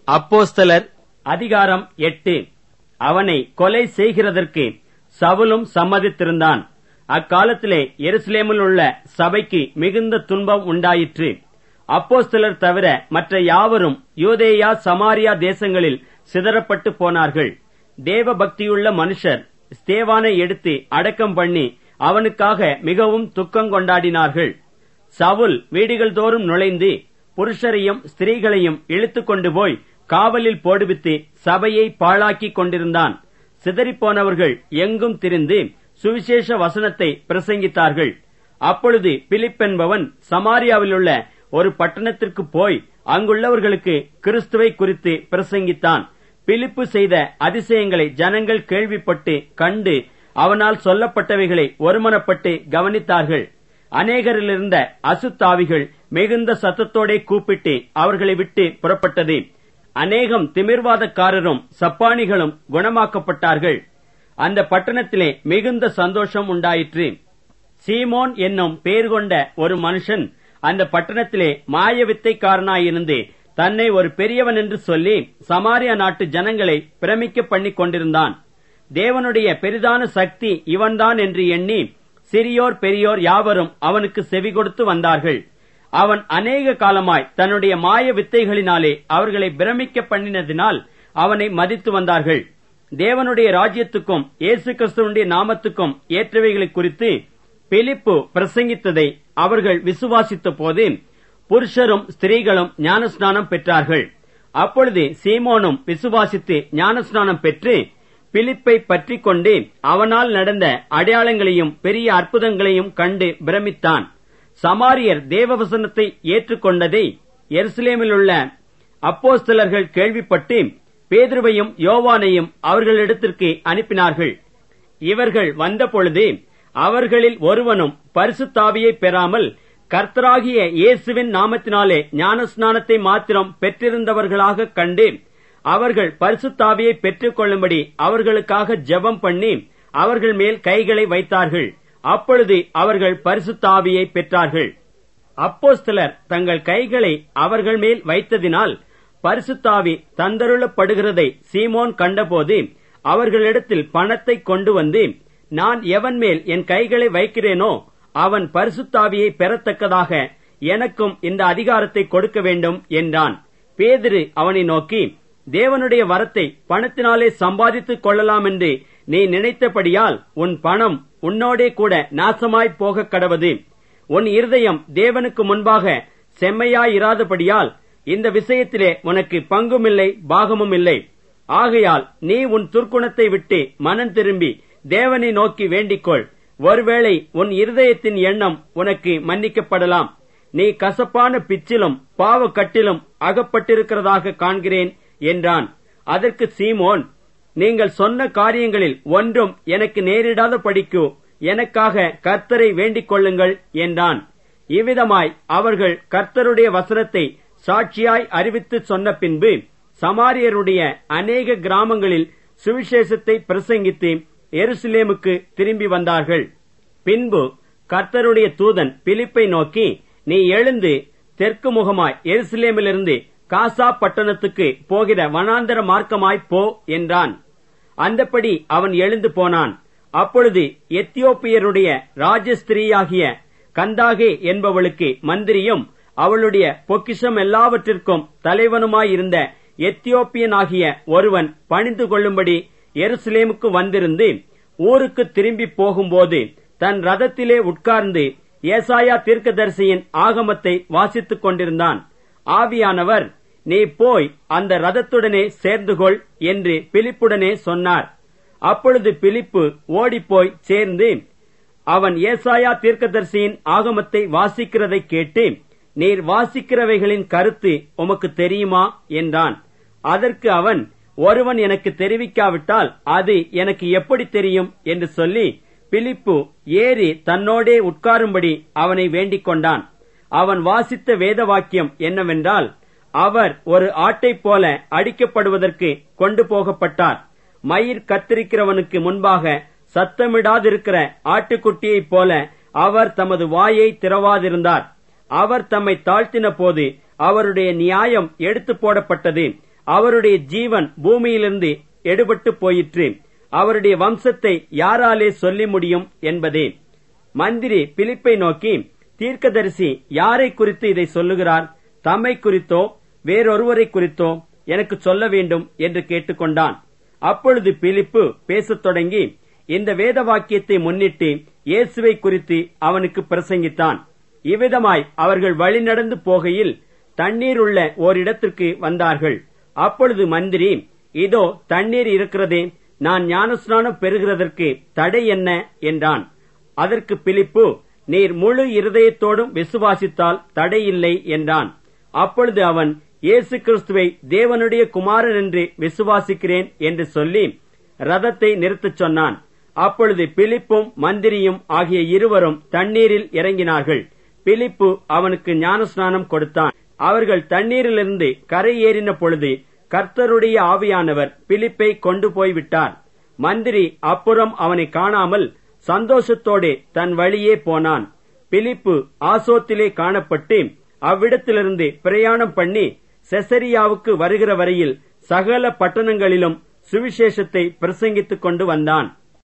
அப்போஸ்தலர் அதிகாரம் எட்டு அவனை கொலை செய்கிறதற்கு சவுலும் சம்மதித்திருந்தான் அக்காலத்திலே எருசலேமில் உள்ள சபைக்கு மிகுந்த துன்பம் உண்டாயிற்று அப்போஸ்தலர் தவிர மற்ற யாவரும் யூதேயா சமாரியா தேசங்களில் சிதறப்பட்டு போனார்கள் தேவ பக்தியுள்ள மனுஷர் ஸ்தேவானை எடுத்து அடக்கம் பண்ணி அவனுக்காக மிகவும் துக்கம் கொண்டாடினார்கள் சவுல் வீடுகள் தோறும் நுழைந்து புருஷரையும் ஸ்திரீகளையும் இழுத்துக் கொண்டு போய் காவலில் போடுவித்து சபையை பாழாக்கிக் கொண்டிருந்தான் சிதறிப்போனவர்கள் எங்கும் திரிந்து சுவிசேஷ வசனத்தை பிரசங்கித்தார்கள் அப்பொழுது பிலிப் என்பவன் சமாரியாவிலுள்ள ஒரு பட்டணத்திற்கு போய் அங்குள்ளவர்களுக்கு கிறிஸ்துவை குறித்து பிரசங்கித்தான் பிலிப்பு செய்த அதிசயங்களை ஜனங்கள் கேள்விப்பட்டு கண்டு அவனால் சொல்லப்பட்டவைகளை ஒருமனப்பட்டு கவனித்தார்கள் அநேகரிலிருந்த அசுத்தாவிகள் மிகுந்த சத்தத்தோடே கூப்பிட்டு அவர்களை விட்டு புறப்பட்டது அநேகம் திமிர்வாதக்காரரும் சப்பானிகளும் குணமாக்கப்பட்டார்கள் அந்த பட்டணத்திலே மிகுந்த சந்தோஷம் உண்டாயிற்று சீமோன் என்னும் பேர் கொண்ட ஒரு மனுஷன் அந்த பட்டணத்திலே மாய வித்தைக்காரனாயிருந்து தன்னை ஒரு பெரியவன் என்று சொல்லி சமாரியா நாட்டு ஜனங்களை பிரமிக்க பண்ணி கொண்டிருந்தான் தேவனுடைய பெரிதான சக்தி இவன்தான் என்று எண்ணி சிறியோர் பெரியோர் யாவரும் அவனுக்கு செவி கொடுத்து வந்தார்கள் அவன் அநேக காலமாய் தன்னுடைய மாய வித்தைகளினாலே அவர்களை பிரமிக்க பண்ணினதினால் அவனை மதித்து வந்தார்கள் தேவனுடைய ராஜ்யத்துக்கும் இயேசு கிறிஸ்துவனுடைய நாமத்துக்கும் ஏற்றவைகளை குறித்து பிலிப்பு பிரசங்கித்ததை அவர்கள் விசுவாசித்த போது புருஷரும் ஸ்திரீகளும் ஞானஸ்நானம் பெற்றார்கள் அப்பொழுது சீமோனும் விசுவாசித்து ஞானஸ்நானம் பெற்று பிலிப்பை பற்றி கொண்டு அவனால் நடந்த அடையாளங்களையும் பெரிய அற்புதங்களையும் கண்டு பிரமித்தான் சமாரியர் தேவவசனத்தை ஏற்றுக்கொண்டதை எருசலேமில் உள்ள அப்போஸ்தலர்கள் கேள்விப்பட்டு பேதுருவையும் யோவானையும் அவர்களிடத்திற்கு அனுப்பினார்கள் இவர்கள் வந்தபொழுது அவர்களில் ஒருவனும் பரிசுத்தாவியை பெறாமல் கர்த்தராகிய இயேசுவின் நாமத்தினாலே ஞானஸ்நானத்தை மாத்திரம் பெற்றிருந்தவர்களாக கண்டு அவர்கள் பரிசுத்தாவியை பெற்றுக் கொள்ளும்படி அவர்களுக்காக ஜெபம் பண்ணி அவர்கள் மேல் கைகளை வைத்தார்கள் அப்பொழுது அவர்கள் பரிசுத்தாவியை பெற்றார்கள் அப்போஸ்தலர் தங்கள் கைகளை அவர்கள் மேல் வைத்ததினால் பரிசுத்தாவி தந்தருளப்படுகிறதை சீமோன் கண்டபோது அவர்களிடத்தில் பணத்தை கொண்டு வந்து நான் எவன் மேல் என் கைகளை வைக்கிறேனோ அவன் பரிசுத்தாவியை பெறத்தக்கதாக எனக்கும் இந்த அதிகாரத்தை கொடுக்க வேண்டும் என்றான் பேதிரு அவனை நோக்கி தேவனுடைய வரத்தை பணத்தினாலே சம்பாதித்துக் கொள்ளலாம் என்று நீ நினைத்தபடியால் உன் பணம் உன்னோடே கூட நாசமாய் போக கடவது உன் இருதயம் தேவனுக்கு முன்பாக செம்மையாயிராதபடியால் இந்த விஷயத்திலே உனக்கு பங்குமில்லை பாகமும் இல்லை ஆகையால் நீ உன் துர்க்குணத்தை விட்டு மனம் திரும்பி தேவனை நோக்கி வேண்டிக்கொள் ஒருவேளை உன் இருதயத்தின் எண்ணம் உனக்கு மன்னிக்கப்படலாம் நீ கசப்பான பிச்சிலும் பாவ கட்டிலும் அகப்பட்டிருக்கிறதாக காண்கிறேன் என்றான் அதற்கு சீமோன் நீங்கள் சொன்ன காரியங்களில் ஒன்றும் எனக்கு நேரிடாத படிக்கு எனக்காக கர்த்தரை வேண்டிக் கொள்ளுங்கள் என்றான் இவ்விதமாய் அவர்கள் கர்த்தருடைய வசனத்தை சாட்சியாய் அறிவித்து சொன்ன பின்பு சமாரியருடைய அநேக கிராமங்களில் சுவிசேஷத்தை பிரசங்கித்து எருசலேமுக்கு திரும்பி வந்தார்கள் பின்பு கர்த்தருடைய தூதன் பிலிப்பை நோக்கி நீ எழுந்து தெற்கு முகமாய் எருசலேமிலிருந்து காசா பட்டணத்துக்கு போகிற வனாந்தர மார்க்கமாய் போ என்றான் அந்தப்படி அவன் எழுந்து போனான் அப்பொழுது எத்தியோப்பியருடைய ராஜஸ்திரீயாகிய கந்தாகே என்பவளுக்கு மந்திரியும் அவளுடைய பொக்கிஷம் எல்லாவற்றிற்கும் தலைவனுமாயிருந்த எத்தியோப்பியனாகிய ஒருவன் பணிந்து கொள்ளும்படி எருசலேமுக்கு வந்திருந்து ஊருக்கு திரும்பி போகும்போது தன் ரதத்திலே உட்கார்ந்து ஏசாயா தீர்க்கதரிசியின் ஆகமத்தை வாசித்துக் கொண்டிருந்தான் ஆவியானவர் நீ போய் அந்த ரதத்துடனே சேர்ந்து கொள் என்று பிலிப்புடனே சொன்னார் அப்பொழுது பிலிப்பு ஓடிப்போய் சேர்ந்து அவன் ஏசாயா தீர்க்கதரிசியின் ஆகமத்தை வாசிக்கிறதை கேட்டு நீர் வாசிக்கிறவைகளின் கருத்து உமக்கு தெரியுமா என்றான் அதற்கு அவன் ஒருவன் எனக்கு தெரிவிக்காவிட்டால் அது எனக்கு எப்படி தெரியும் என்று சொல்லி பிலிப்பு ஏறி தன்னோடே உட்காரும்படி அவனை வேண்டிக் கொண்டான் அவன் வாசித்த வேத வாக்கியம் என்னவென்றால் அவர் ஒரு ஆட்டைப் போல அடிக்கப்படுவதற்கு கொண்டு போகப்பட்டார் மயிர் கத்திரிக்கிறவனுக்கு முன்பாக சத்தமிடாதிருக்கிற ஆட்டுக்குட்டியைப் போல அவர் தமது வாயை திறவாதிருந்தார் அவர் தம்மை தாழ்த்தின போது அவருடைய நியாயம் எடுத்து போடப்பட்டது அவருடைய ஜீவன் பூமியிலிருந்து எடுபட்டு போயிற்று அவருடைய வம்சத்தை யாராலே சொல்லி முடியும் என்பதே மந்திரி பிலிப்பை நோக்கி தீர்க்கதரிசி யாரை குறித்து இதை சொல்லுகிறார் தம்மை குறித்தோ வேறொருவரை குறித்தோ எனக்கு சொல்ல வேண்டும் என்று கேட்டுக்கொண்டான் அப்பொழுது பிலிப்பு பேசத் தொடங்கி இந்த வேத வாக்கியத்தை முன்னிட்டு இயேசுவை குறித்து அவனுக்கு பிரசங்கித்தான் இவ்விதமாய் அவர்கள் வழிநடந்து போகையில் தண்ணீர் உள்ள ஓரிடத்திற்கு வந்தார்கள் அப்பொழுது மந்திரி இதோ தண்ணீர் இருக்கிறதே நான் ஞானஸ்நானம் பெறுகிறதற்கு தடை என்ன என்றான் அதற்கு பிலிப்பு நீர் முழு இருதயத்தோடும் விசுவாசித்தால் தடையில்லை என்றான் அப்பொழுது அவன் இயேசு கிறிஸ்துவை தேவனுடைய குமாரன் என்று விசுவாசிக்கிறேன் என்று சொல்லி ரதத்தை நிறுத்தச் சொன்னான் அப்பொழுது பிலிப்பும் மந்திரியும் ஆகிய இருவரும் தண்ணீரில் இறங்கினார்கள் பிலிப்பு அவனுக்கு ஞானஸ்நானம் கொடுத்தான் அவர்கள் தண்ணீரிலிருந்து கரை ஏறின பொழுது கர்த்தருடைய ஆவியானவர் பிலிப்பை கொண்டு போய்விட்டார் மந்திரி அப்புறம் அவனை காணாமல் சந்தோஷத்தோடே தன் வழியே போனான் பிலிப்பு ஆசோத்திலே காணப்பட்டு அவ்விடத்திலிருந்து பிரயாணம் பண்ணி செசரியாவுக்கு வருகிற வரையில் சகல பட்டணங்களிலும் சுவிசேஷத்தை பிரசங்கித்துக் கொண்டு வந்தான்